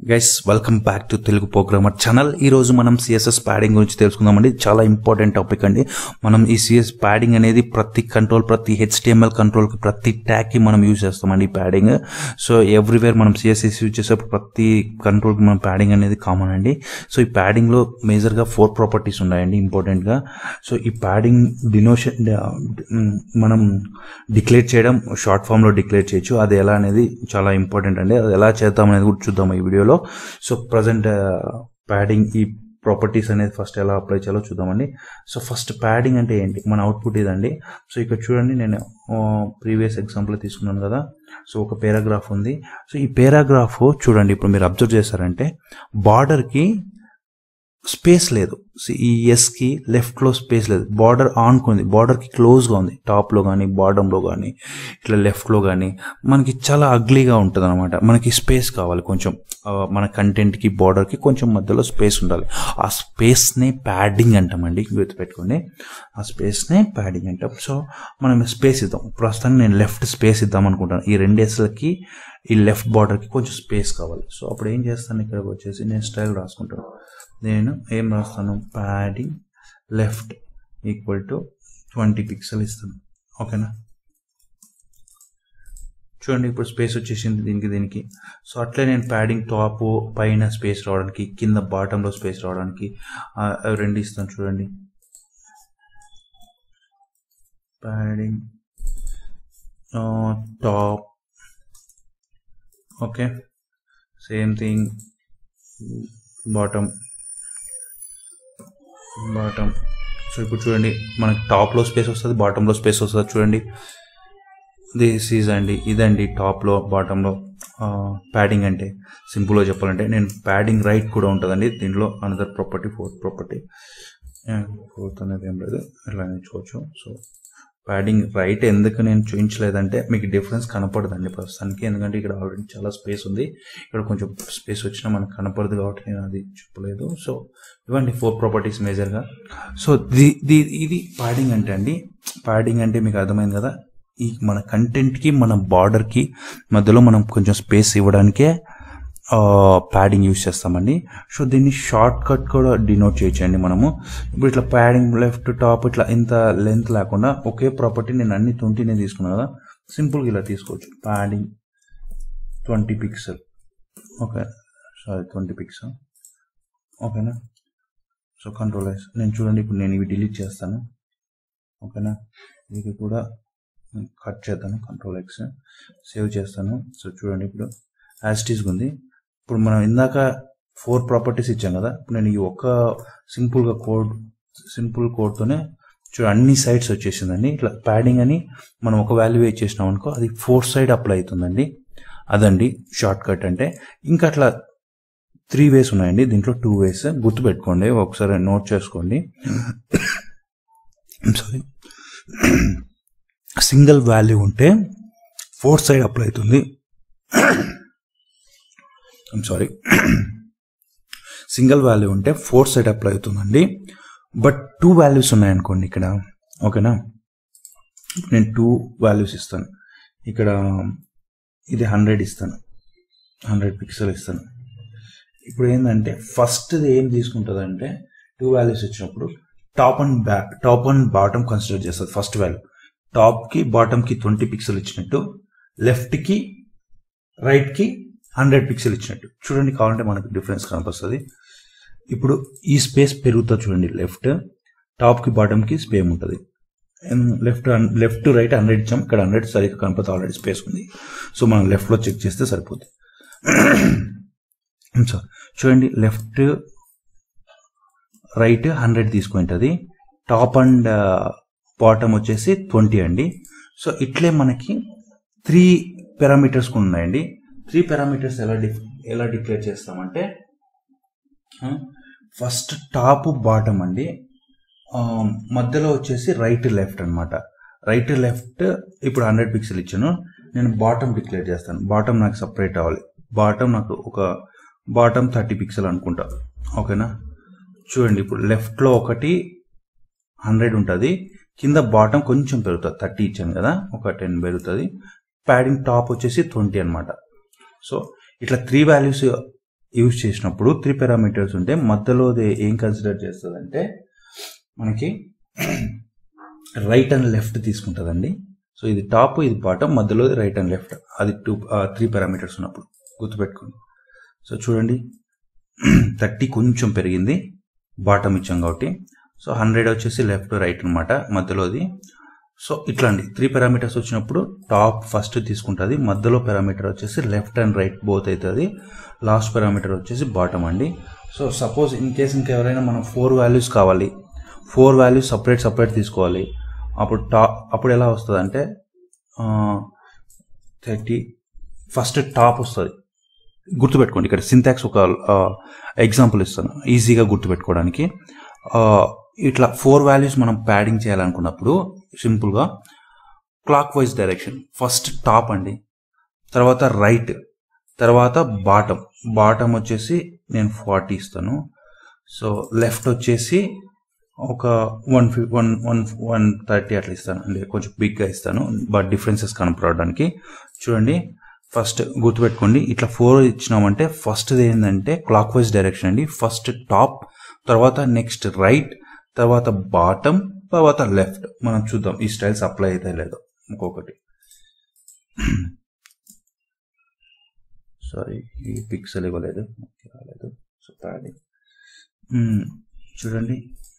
guys welcome back to Telugu programmer channel ఈ రోజు మనం సిఎస్ఎస్ ప్యాడింగ్ గురించి తెలుసుకుందామండి చాలా ఇంపార్టెంట్ టాపిక్ అండి మనం ఈ సిఎస్ ప్యాడింగ్ అనేది ప్రతి కంట్రోల్ ప్రతి హెచ్టిఎంఎల్ కంట్రోల్ కి ప్రతి ట్యాగ్ కి మనం యూజ్ చేస్తామండి ఈ ప్యాడింగ్ సో ఎవ్రీవేర్ మనం సిఎస్ఎస్ యూజ్ చేసేప్పుడు ప్రతి కంట్రోల్ కి మనం ప్యాడింగ్ అనేది కామన్ అండి సో ఈ ప్యాడింగ్ లో మేజర్ గా ఫోర్ ప్రాపర్టీస్ ఉన్నాయండి ఇంపార్టెంట్ గా సో ఈ ప్యాడింగ్ డినోషన్ మనం డిక్లేర్ చేయడం షార్ట్ ఫామ్ లో డిక్లేర్ చేయొచ్చు అది ఎలా అనేది చాలా ఇంపార్టెంట్ అండి అది ఎలా చేద్దాం అనేది కూడా చూద్దాం ఈ వీడియోలో సో ప్రజెంట్ ప్యాడింగ్ ఈ ప్రాపర్టీస్ అనేది ఫస్ట్ ఎలా అప్లై చేయాలో చూద్దామండి సో ఫస్ట్ ప్యాడింగ్ అంటే ఏంటి మన అవుట్పుట్ ఇదండి సో ఇక్కడ చూడండి నేను ప్రీవియస్ ఎగ్జాంపుల్ తీసుకున్నాను కదా సో ఒక పేరాగ్రాఫ్ ఉంది సో ఈ పేరాగ్రాఫ్ చూడండి ఇప్పుడు మీరు అబ్జర్వ్ చేశారంటే బార్డర్కి స్పేస్ లేదు సో ఈ ఎస్కి లెఫ్ట్లో స్పేస్ లేదు బార్డర్ ఆన్కుంది బార్డర్కి క్లోజ్గా ఉంది టాప్లో కానీ బాటంలో కానీ ఇట్లా లెఫ్ట్లో కానీ మనకి చాలా అగ్లీగా ఉంటుంది అనమాట మనకి స్పేస్ కావాలి కొంచెం ఆ, మన కంటెంట్కి బార్డర్కి కొంచెం మధ్యలో స్పేస్ ఉండాలి ఆ స్పేస్నే ప్యాడింగ్ అంటామండి గుర్తుపెట్టుకోండి ఆ స్పేస్నే ప్యాడింగ్ అంటాం సో మనం స్పేస్ ఇద్దాం ప్రస్తుతానికి నేను లెఫ్ట్ స్పేస్ ఇద్దాం అనుకుంటాను ఈ రెండు ఎస్లకి ఈ లెఫ్ట్ బార్డర్కి కొంచెం స్పేస్ కావాలి సో అప్పుడు ఏం చేస్తాను ఇక్కడ వచ్చేసి నేను స్టైల్ రాసుకుంటాను నేను ఏం రాస్తాను padding left equal to twenty pixel ఇస్తాను ఓకేనా చూడండి ఇప్పుడు స్పేస్ వచ్చేసింది దీనికి దీనికి సో అట్లే నేను ప్యాడింగ్ టాప్ పైన స్పేస్ రావడానికి కింద బాటంలో స్పేస్ రావడానికి ఆ, అవి రెండు ఇస్తాను చూడండి padding top okay same thing bottom bottom so ఇప్పుడు చూడండి మనకి టాప్లో స్పేస్ వస్తుంది బాటంలో స్పేస్ వస్తుంది చూడండి దిస్ ఈజ్ అండి ఇదండి టాప్లో బాటంలో ప్యాడింగ్ అంటే సింపుల్గా చెప్పాలంటే నేను ప్యాడింగ్ రైట్ కూడా ఉంటుందండి దీంట్లో another property fourth property fourth అనేది ఏం లేదు ఇలా నేర్చుకోవచ్చు సో ప్యాడింగ్ రైట్ ఎందుకు నేను చూపించలేదంటే మీకు డిఫరెన్స్ కనపడదండి ప్రస్తుతానికి ఎందుకంటే ఇక్కడ ఆల్రెడీ చాలా స్పేస్ ఉంది ఇక్కడ కొంచెం స్పేస్ వచ్చినా మనకు కనపడదు కాబట్టి నేను అది చెప్పలేదు సో ఇవ్వండి ఫోర్ ప్రాపర్టీస్ మేజర్గా సో ది ది ఇది ప్యాడింగ్ అంటే అండి ప్యాడింగ్ అంటే మీకు అర్థమైంది కదా ఈ మన కంటెంట్కి మన బార్డర్కి మధ్యలో మనం కొంచెం స్పేస్ ఇవ్వడానికే ప్యాడింగ్ యూజ్ చేస్తామండి సో దీన్ని షార్ట్ కట్ కూడా డినోట్ చేయొచ్చండి మనము ఇప్పుడు ఇట్లా ప్యాడింగ్ లెఫ్ట్ టాప్ ఇట్లా ఇంత లెంత్ లేకుండా ఒకే ప్రాపర్టీ నేను అన్ని ట్వంటీనే తీసుకున్నాను కదా సింపుల్గా ఇలా తీసుకోవచ్చు padding twenty pixel okay sorry twenty pixel ఓకేనా సో కంట్రోల్ ఎస్ నేను చూడండి ఇప్పుడు నేను ఇవి డిలీట్ చేస్తాను ఓకేనా ఇది కూడా కట్ చేద్దాను కంట్రోల్ ఎక్స్ సేవ్ చేస్తాను సో చూడండి ఇప్పుడు యాస్టీస్గా ఉంది ఇప్పుడు మనం ఇందాక ఫోర్ ప్రాపర్టీస్ ఇచ్చాం కదా ఇప్పుడు నేను ఈ ఒక్క సింపుల్గా కోడ్ సింపుల్ కోడ్తోనే చూడ అన్ని సైడ్స్ వచ్చేసిందండి ఇట్లా ప్యాడింగ్ అని మనం ఒక వాల్యూ ఇచ్చేసినాం అనుకో అది ఫోర్ సైడ్ అప్లై అవుతుందండి అదండి షార్ట్ కట్ అంటే ఇంకా అట్లా త్రీ వేస్ ఉన్నాయండి దీంట్లో టూ వేస్ గుర్తుపెట్టుకోండి ఒకసారి నోట్ చేసుకోండి సారీ సింగిల్ వాల్యూ ఉంటే ఫోర్ సైడ్ అప్లై అవుతుంది సారీ సింగిల్ వాల్యూ ఉంటే ఫోర్ సైడ్ అప్లై అవుతుందండి బట్ టూ వాల్యూస్ ఉన్నాయనుకోండి ఇక్కడ ఓకేనా నేను టూ వాల్యూస్ ఇస్తాను ఇక్కడ ఇది హండ్రెడ్ ఇస్తాను హండ్రెడ్ పిక్సెల్ ఇస్తాను ఇప్పుడు ఏంటంటే ఫస్ట్ ఏం తీసుకుంటుందంటే టూ వాల్యూస్ ఇచ్చినప్పుడు top and back top and bottom consider చేస్తుంది ఫస్ట్ వాల్యూ టాప్కి బాటమ్కి ట్వంటీ పిక్సెల్ ఇచ్చినట్టు లెఫ్ట్కి రైట్కి హండ్రెడ్ పిక్సెల్ ఇచ్చినట్టు చూడండి కావాలంటే మనకు డిఫరెన్స్ కనిపిస్తుంది ఇప్పుడు ఈ స్పేస్ పెరుగుతుంది చూడండి లెఫ్ట్ టాప్కి బాటమ్కి స్పేమ్ ఉంటుంది లెఫ్ట్ లెఫ్ట్ రైట్ హండ్రెడ్ ఇచ్చాం ఇక్కడ హండ్రెడ్ సరిగ్గా కనపడుతుంది ఆల్రెడీ స్పేస్ ఉంది సో మనం లెఫ్ట్లో చెక్ చేస్తే సరిపోతుంది సారీ చూడండి లెఫ్ట్ రైట్ హండ్రెడ్ తీసుకుంటుంది టాప్ అండ్ బాటమ్ వచ్చేసి ట్వంటీ అండి సో ఇట్లే మనకి త్రీ పారామీటర్స్ ఉన్నాయండి త్రీ పారామీటర్స్ ఎలా డిఫ్ ఎలా డిక్లేర్ చేస్తామంటే ఫస్ట్ టాప్ బాటమ్ అండి ఆ, మధ్యలో వచ్చేసి రైట్ లెఫ్ట్ అన్నమాట రైట్ లెఫ్ట్ ఇప్పుడు హండ్రెడ్ పిక్సెల్ ఇచ్చాను నేను బాటమ్ డిక్లేర్ చేస్తాను బాటమ్ నాకు సపరేట్ అవ్వాలి బాటమ్ నాకు ఒక బాటమ్ థర్టీ పిక్సెల్ అనుకుంటా ఓకేనా చూడండి ఇప్పుడు లెఫ్ట్లో ఒకటి హండ్రెడ్ ఉంటుంది కింద బాటమ్ కొంచెం పెరుగుతుంది థర్టీ ఇచ్చాను కదా ఒక టెన్ పెరుగుతుంది ప్యాడింగ్ టాప్ వచ్చేసి ట్వంటీ అనమాట సో ఇట్లా త్రీ వాల్యూస్ యూజ్ చేసినప్పుడు త్రీ పారామీటర్స్ ఉంటే మధ్యలో అది ఏం కన్సిడర్ చేస్తుందంటే మనకి రైట్ అండ్ లెఫ్ట్ తీసుకుంటుందండి సో ఇది టాప్ ఇది బాటమ్ మధ్యలో రైట్ అండ్ లెఫ్ట్ అది టూ త్రీ పారామీటర్స్ ఉన్నప్పుడు గుర్తుపెట్టుకోండి సో చూడండి థర్టీ కొంచెం పెరిగింది బాటమ్ ఇచ్చాం కాబట్టి సో హండ్రెడ్ వచ్చేసి లెఫ్ట్ రైట్ అనమాట మధ్యలోది సో ఇట్లా అండి త్రీ పారామీటర్స్ వచ్చినప్పుడు టాప్ ఫస్ట్ తీసుకుంటుంది మధ్యలో పారామీటర్ వచ్చేసి లెఫ్ట్ అండ్ రైట్ బోత్ అవుతుంది లాస్ట్ పారామీటర్ వచ్చేసి బాటమ్ అండి సో సపోజ్ ఇన్ కేస్ ఇంకెవరైనా మనం ఫోర్ వాల్యూస్ కావాలి ఫోర్ వాల్యూస్ సపరేట్ సపరేట్ తీసుకోవాలి అప్పుడు టాప్ అప్పుడు ఎలా వస్తుంది అంటే థర్టీ ఫస్ట్ టాప్ వస్తుంది గుర్తుపెట్టుకోండి ఇక్కడ సింటాక్స్ ఒక ఎగ్జాంపుల్ ఇస్తాను ఈజీగా గుర్తుపెట్టుకోవడానికి ఆ, ఇట్లా ఫోర్ వాల్యూస్ మనం ప్యాడింగ్ చేయాలనుకున్నప్పుడు సింపుల్గా clockwise direction first top అండి తర్వాత రైట్ తర్వాత బాటమ్ బాటమ్ వచ్చేసి నేను ఫార్టీ ఇస్తాను సో లెఫ్ట్ వచ్చేసి ఒక వన్ ఫిఫ్ వన్ వన్ వన్ థర్టీ అట్లా ఇస్తాను అంటే కొంచెం బిగ్గా ఇస్తాను బట్ డిఫరెన్సెస్ కనపడడానికి చూడండి ఫస్ట్ గుర్తుపెట్టుకోండి ఇట్లా ఫోర్ ఇచ్చినామంటే ఫస్ట్ ఏంటంటే క్లాక్ వైజ్ డైరెక్షన్ అండి ఫస్ట్ టాప్ తర్వాత నెక్స్ట్ రైట్ తర్వాత బాటమ్ తర్వాత లెఫ్ట్ మనం చూద్దాం ఈ స్టైల్స్ అప్లై అయితే లేదో ఇంకొకటి సారీ ఈ పిక్సెల్ ఇవ్వలేదు ఓకే, రాలేదు సో ప్యాడింగ్ చూడండి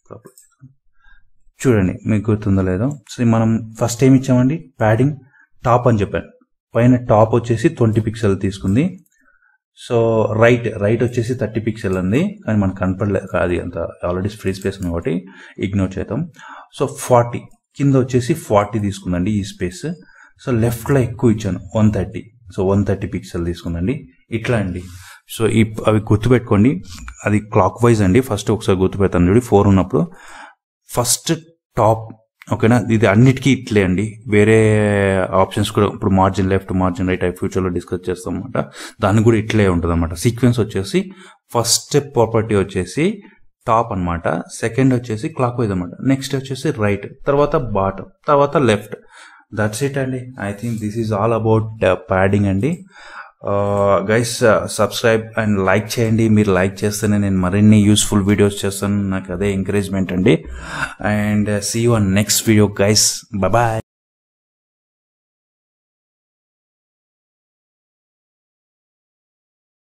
చూడండి మీకు గుర్తుందో లేదో సో మనం ఫస్ట్ ఏమి ఇచ్చామండి ప్యాడింగ్ టాప్ అని చెప్పాను పైన టాప్ వచ్చేసి ట్వంటీ పిక్సెల్ తీసుకుంది సో రైట్ రైట్ వచ్చేసి థర్టీ పిక్సెల్ ఉంది కానీ మనకు కనపడలేదు అది అంత ఆల్రెడీ ఫ్రీ స్పేస్ ఉంది కాబట్టి ఇగ్నోర్ చేద్దాం సో ఫార్టీ కింద వచ్చేసి ఫార్టీ తీసుకుందండి ఈ స్పేస్ సో లెఫ్ట్లో ఎక్కువ ఇచ్చాను one thirty so one thirty pixel తీసుకుందండి ఇట్లా అండి సో ఈ అవి గుర్తుపెట్టుకోండి అది క్లాక్ వైజ్ అండి ఫస్ట్ ఒకసారి గుర్తుపెడతాను చూడి ఫోర్ ఉన్నప్పుడు ఫస్ట్ టాప్ ఓకేనా ఇది అన్నిటికీ ఇట్లే అండి వేరే ఆప్షన్స్ కూడా ఇప్పుడు మార్జిన్ లెఫ్ట్ మార్జిన్ రైట్ అవి ఫ్యూచర్లో డిస్కస్ చేస్తాం అనమాట దాన్ని కూడా ఇట్లే ఉంటుంది అనమాట సీక్వెన్స్ వచ్చేసి ఫస్ట్ ప్రాపర్టీ వచ్చేసి టాప్ అన్నమాట సెకండ్ వచ్చేసి క్లాక్ వైజ్ అనమాట నెక్స్ట్ వచ్చేసి రైట్ తర్వాత బాటమ్ తర్వాత లెఫ్ట్ దట్స్ ఇట్ అండి I think this is all about padding అండి గైస్ సబ్స్క్రైబ్ అండ్ లైక్ చేయండి మీరు లైక్ చేస్తేనే నేను మరిన్ని యూస్ఫుల్ వీడియోస్ చేస్తాను నాకు అదే ఎంకరేజ్మెంట్ అండి and see you next video guys bye